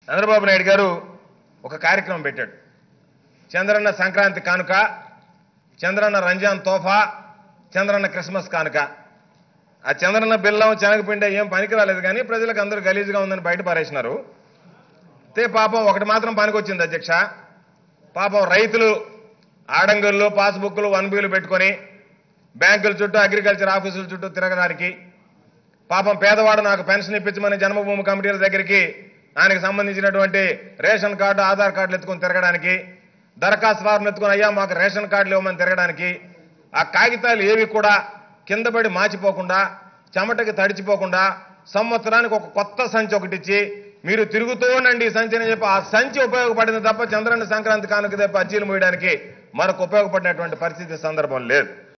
చంద్రబాబు నాయుడు గారు ఒక కార్యక్రమం పెట్టాడు చంద్రన్న సంక్రాంతి కానుక చంద్రన్న రంజాన్ తోఫా చంద్రన్న క్రిస్మస్ కానుక ఆ చంద్రన్న బిల్లం శనగపిండి ఏం పనికి రాలేదు కానీ ప్రజలకు అందరూ గలీజుగా ఉందని బయట పారేసినారు అయితే పాపం ఒకటి మాత్రం పనికొచ్చింది అధ్యక్ష పాపం రైతులు ఆడంగుల్లో పాస్బుక్లు వన్ బీలు పెట్టుకొని బ్యాంకుల చుట్టూ అగ్రికల్చర్ ఆఫీసుల చుట్టూ తిరగడానికి పాపం పేదవాడు నాకు పెన్షన్ ఇప్పించమని జన్మభూమి కమిటీల దగ్గరికి ఆయనకు సంబంధించినటువంటి రేషన్ కార్డు ఆధార్ కార్డులు ఎత్తుకొని తిరగడానికి దరఖాస్తు ఫారం ఎత్తుకొని అయ్యా మాకు రేషన్ కార్డులు ఇవ్వమని తిరగడానికి ఆ కాగితాలు ఏవి కూడా కింద పడి మాచిపోకుండా చెమటకి తడిచిపోకుండా సంవత్సరానికి ఒక కొత్త సంచి ఒకటి ఇచ్చి మీరు తిరుగుతూ ఉండండి ఈ సంచి అని చెప్పి ఆ సంచి ఉపయోగపడింది తప్ప చంద్రన్న సంక్రాంతి కానుక తప్ప అజ్జీలు మోయడానికి మరొక ఉపయోగపడినటువంటి పరిస్థితి సందర్భం లేదు